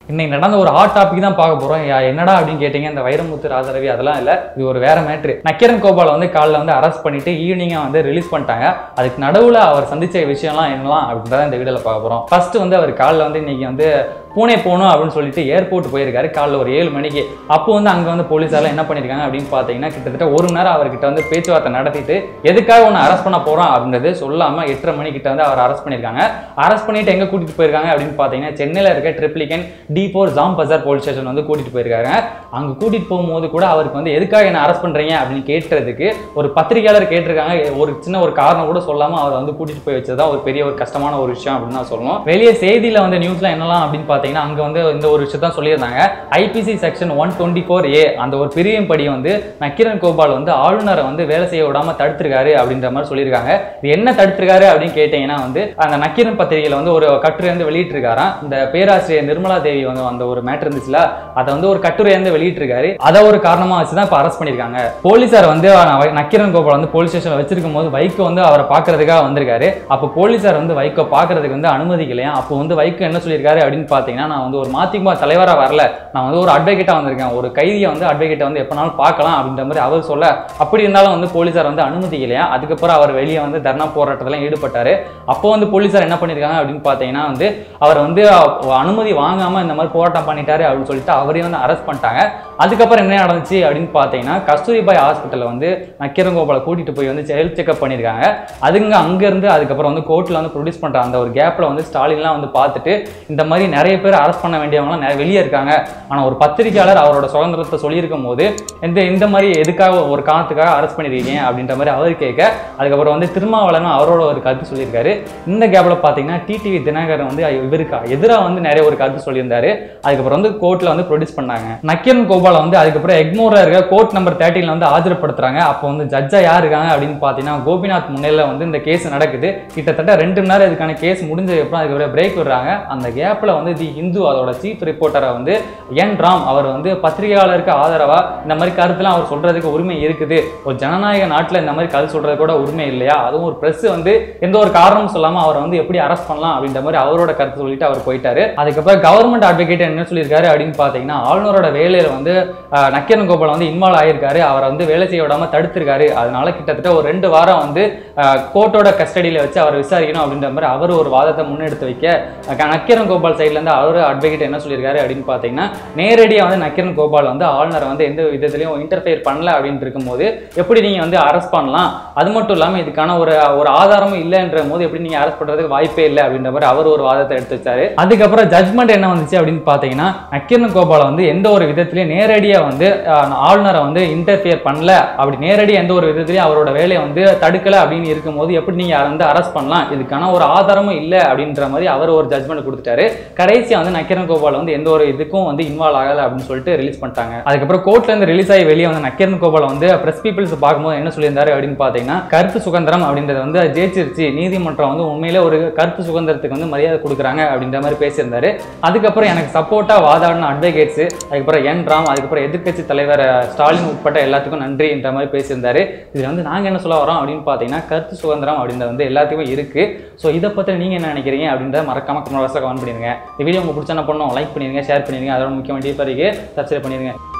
இன்னைக்கு நடந்த ஒரு ஹாட் டாபிக் தான் பார்க்க போறோம் யா- என்னடா அப்படின்னு கேட்டீங்க இந்த வைரமுத்து ராஜரவி அதெல்லாம் இல்ல இது ஒரு வேற மேட்ரு நக்கீரன் கோபால் வந்து காலைல வந்து அரெஸ்ட் பண்ணிட்டு ஈவினிங்கா வந்து ரிலீஸ் பண்ணிட்டாங்க அதுக்கு நடுவுல அவர் சந்திச்ச விஷயம்லாம் என்னலாம் அப்படின்றத இந்த வீடியோல பார்க்க போறோம் ஃபர்ஸ்ட் வந்து அவர் காலைல வந்து இன்னைக்கு வந்து பூனே போகணும் அப்படின்னு சொல்லிட்டு ஏர்போர்ட் போயிருக்காரு காலைல ஒரு ஏழு மணிக்கு அப்போ வந்து அங்கே வந்து போலீஸாரெல்லாம் என்ன பண்ணியிருக்காங்க அப்படின்னு பார்த்தீங்கன்னா கிட்டத்தட்ட ஒரு மணி நேரம் அவர்கிட்ட வந்து பேச்சுவார்த்தை நடத்திட்டு எதுக்காக ஒன்று அரெஸ்ட் பண்ண போகிறோம் அப்படின்றது சொல்லாமல் எட்டரை மணிக்கிட்ட வந்து அவர் அரெஸ்ட் பண்ணியிருக்காங்க அரெஸ்ட் பண்ணிட்டு எங்கே கூட்டிகிட்டு போயிருக்காங்க அப்படின்னு பார்த்தீங்கன்னா சென்னையில் இருக்க Triplicane D four Jam Bazaar police station வந்து கூட்டிகிட்டு போயிருக்காங்க அங்கே கூட்டிகிட்டு போகும்போது கூட அவருக்கு வந்து எதுக்காக என்ன அரெஸ்ட் பண்ணுறீங்க அப்படின்னு கேட்டதுக்கு ஒரு பத்திரிகையாளர் கேட்டிருக்காங்க ஒரு சின்ன ஒரு காரணம் கூட சொல்லாமல் அவர் வந்து கூட்டிகிட்டு போய் வச்சது தான் ஒரு பெரிய ஒரு கஷ்டமான ஒரு விஷயம் அப்படின்னு தான் சொல்லணும் வெளியே செய்தியில் வந்து நியூஸ்ல என்னலாம் அப்படின்னு பார்த்தீங்கன்னா அங்கே வந்து இந்த ஒரு விஷயத்தான் சொல்லியிருந்தாங்க IPC section one twenty four A அந்த ஒரு பிரிவின் படி வந்து நக்கீரன் கோபால் வந்து ஆளுநரை வந்து வேலை செய்ய விடாம தடுத்திருக்காரு அப்படின்ற மாதிரி சொல்லியிருக்காங்க இது என்ன தடுத்திருக்காரு அப்படின்னு கேட்டீங்கன்னா வந்து அந்த நக்கீரன் பத்திரிகையில வந்து ஒரு கட்டுரை வந்து வெளியிட்டிருக்காராம் இந்த பேராசிரியர் நிர்மலா தேவி வந்து அந்த ஒரு மேட்டர் இருந்துச்சுல அதை வந்து ஒரு கட்டுரை வந்து வெளியிட்டிருக்காரு அதை ஒரு காரணமா வச்சு தான் இப்போ அரெஸ்ட் பண்ணியிருக்காங்க போலீசார் வந்து அஹ், நக்கீரன் கோபால் வந்து போலீஸ் ஸ்டேஷன்ல வச்சிருக்கும் போது வைகோ வந்து அவரை பார்க்கறதுக்காக வந்திருக்காரு அப்போ போலீசார் வந்து வைகோ பார்க்கறதுக்கு வந்து அனுமதிக்கலையா அப்போ வந்து வைகோ என்ன சொல்லியிருக்காரு அப்படின்னு பார்த்தீங்கன்னா நான் வந்து ஒரு மதிமுக தலைவராக வரல நான் வந்து ஒரு அட்வொகேட்டாக வந்திருக்கேன் ஒரு கைதியை வந்து அட்வொகேட்டை வந்து எப்போனாலும் பார்க்கலாம் அப்படின்ற மாதிரி அவர் சொல்ல அப்படி இருந்தாலும் வந்து போலீசார் வந்து அனுமதிக்கலையா அதுக்கப்புறம் அவர் வெளியே வந்து தர்ணா போராட்டத்தில் ஈடுபட்டாரு அப்போ வந்து போலீசார் என்ன பண்ணியிருக்காங்க அப்படின்னு பார்த்தீங்கன்னா வந்து அவர் வந்து அ- அனுமதி வாங்காம இந்த மாதிரி போராட்டம் பண்ணிட்டாரு அப்படின்னு சொல்லிட்டு அவரையும் வந்து அரெஸ்ட் பண்ணிட்டாங்க அதுக்கப்புறம் என்ன நடந்துச்சு அப்படின்னு பார்த்தீங்கன்னா கஸ்தூரிபாய் ஹாஸ்பிட்டலில் வந்து நக்கீரன் கோபாலை கூட்டிட்டு போய் வந்து ஹெல்த் செக்அப் பண்ணியிருக்காங்க அதுங்க அங்கேருந்து அதுக்கப்புறம் வந்து கோர்ட்டில் வந்து ப்ரொடியூஸ் பண்ணுற அந்த ஒரு கேப்பில் வந்து ஸ்டாலின்லாம் வந்து பார்த்துட்டு இந்த மாதிரி நிறைய பேர் அரெஸ்ட் பண்ண வேண்டியவங்களாம் நிறைய வெளியே இருக்காங்க ஆனால் ஒரு பத்திரிக்கையாளர் அவரோட சுதந்திரத்தை சொல்லியிருக்கும் போது இந்த இந்த மாதிரி எதுக்காக ஒரு காரணத்துக்காக அரெஸ்ட் பண்ணியிருக்கீங்க அப்படின்ற மாதிரி அவர் கேட்க அதுக்கப்புறம் வந்து திருமாவளவன் அவரோட ஒரு கருத்து சொல்லியிருக்காரு இந்த கேப்பில் பார்த்தீங்கன்னா டிடிவி தினகரன் வந்து இவருக்கு எதிராக வந்து நிறைய ஒரு கருத்து சொல்லியிருந்தாரு அதுக்கப்புறம் வந்து கோர்ட்டில் வந்து ப்ரொடியூஸ் பண்ணாங்க நக்கீரன் கோபாலை வந்து அதுக்கப்புறம் எக்மோரில் இருக்க கோர்ட் நம்பர் தேர்ட்டியில் வந்து ஆஜர்படுத்துறாங்க அப்போ வந்து ஜட்ஜா யார் இருக்காங்க அப்படின்னு பார்த்தீங்கன்னா கோபிநாத் முன்னிலையில் வந்து இந்த கேஸ் நடக்குது கிட்டத்தட்ட ரெண்டு மணி நேரம் இதுக்கான கேஸ் முடிஞ்சதுக்கப்புறம் அதுக்கப்புறம் பிரேக் விடுறாங்க அந்த கேப்பில் வந்து தி ஹிந்து அதோட சீஃப் ரிப்போர்ட்டரை வந்து என் ராம் அவர் வந்து பத்திரிகையாளருக்கு ஆதரவா இந்த மாதிரி கருத்துலாம் அவர் சொல்றதுக்கு உரிமை இருக்குது ஒரு ஜனநாயக நாட்டில் இந்த மாதிரி கருத்து சொல்றது கூட உரிமை இல்லையா அதுவும் ஒரு பிரஸ் வந்து எந்த ஒரு காரணமும் சொல்லாம அவரை வந்து எப்படி அரெஸ்ட் பண்ணலாம் அப்படின்ற மாதிரி அவரோட கருத்து சொல்லிட்டு அவர் போயிட்டாரு அதுக்கப்புறம் கவர்மெண்ட் அட்வொகேட் என்ன சொல்லியிருக்காரு அப்படின்னு பார்த்தீங்கன்னா ஆளுநரோட வேலையில வந்து ஆஹ், நக்கீரன் கோபால் வந்து இன்வால்வ் ஆயிருக்காரு அவரை வந்து வேலை செய்ய விடாம தடுத்திருக்காரு அதனால கிட்டத்தட்ட ஒரு ரெண்டு வாரம் வந்து கோர்ட்டோட கஸ்டடியில் வச்சு அவரை விசாரிக்கணும் அப்படின்ற மாதிரி அவர் ஒரு வாதத்தை முன்னெடுத்து வைக்க அஹ், நக்கீரன் கோபால் சைட்ல இருந்து அவர் அட்வொகேட் என்ன சொல்லியிருக்காரு அப்படின்னு பார்த்தீங்கன்னா நேரடியாக வந்து நக்கீரன் கோபால் வந்து ஆளுநரை வந்து எந்த விதத்துலையும் இன்டர்ஃபியர் பண்ணல அப்படின்னு இருக்கும்போது எப்படி நீங்க வந்து அரெஸ்ட் பண்ணலாம் அது மட்டும் இல்லாமல் இதுக்கான ஒரு ஒரு ஆதாரமும் இல்லைன்ற போது எப்படி நீங்க அரெஸ்ட் பண்றதுக்கு வாய்ப்பே இல்லை அப்படின்ற மாதிரி அவர் ஒரு வாதத்தை எடுத்து வச்சாரு அதுக்கப்புறம் ஜட்மெண்ட் என்ன வந்துச்சு அப்படின்னு பார்த்தீங்கன்னா நக்கீரன் கோபால் வந்து எந்த ஒரு விதத்திலையும் நேரடியாக வந்து அஹ், ஆளுநரை வந்து இன்டர்ஃபியர் பண்ணல அப்படி நேரடியாக எந்த ஒரு விதத்திலையும் அவரோட வேலையை வந்து தடுக்கல அப்படின்னு இருக்கும்போது எப்படி நீங்க வந்து அரெஸ்ட் பண்ணலாம் இதுக்கான ஒரு ஆதாரமும் இல்லை அப்படின்ற மாதிரி அவர் ஒரு ஜட்மெண்ட் கொடுத்துட்டாரு கடைசியா வந்து நக்கீரன் கோபால் வந்து எந்த ஒரு இதுக்கும் வந்து இன்வால்வ் ஆகல அப்படின்னு சொல்லிட்டு ரிலீஸ் பண்ணிட்டாங்க அதுக்கப்புறம் கோர்ட்ல இருந்து ரிலீஸ் ஆகி வெளியே வந்து நக்கீரன் கோபால் வந்து பிரஸ் பீப்பிள்ஸ் பார்க்கும்போது என்ன சொல்லியிருந்தாரு அப்படின்னு பார்த்தீங்கன்னா கருத்து சுதந்திரம் அப்படின்றது வந்து ஜெயிச்சிருச்சு நீதிமன்றம் வந்து உண்மையிலே ஒரு கருத்து சுதந்திரத்துக்கு வந்து மரியாதை கொடுக்குறாங்க அப்படின்ற மாதிரி பேசியிருந்தாரு அதுக்கப்புறம் எனக்கு சப்போர்ட்டா வாதாடின அட்வொகேட்ஸ் அதுக்கப்புறம் என் ராம் அதுக்கப்புறம் எதிர்க்கட்சி தலைவர் ஸ்டாலின் உட்பட்ட எல்லாத்துக்கும் நன்றின்ற மாதிரி பேசியிருந்தாரு இதுல வந்து நாங்க என்ன சொல்ல வரோம் அப்படின்னு பார்த்தீங்கன்னா கருத்து சுதந்திரம் அப்படின்றது வந்து எல்லாத்துக்குமே இருக்கு ஸோ இதை பத்தி நீங்க என்ன நினைக்கிறீங்க அப்படின்றத மறக்காம கமெண்ட் பாக்ஸ்ல கமெண்ட் பண்ணிருங்க இந்த வீடியோ உங்களுக்கு பிடிச்சா என்ன பண்ணும் லைக் பண்ணிருங்க ஷேர் பண்ணிருங்க அதோட முக்கியமான டீப்பாக இருக்கு சப்ஸ்கிரைப் பண்ணிருங்க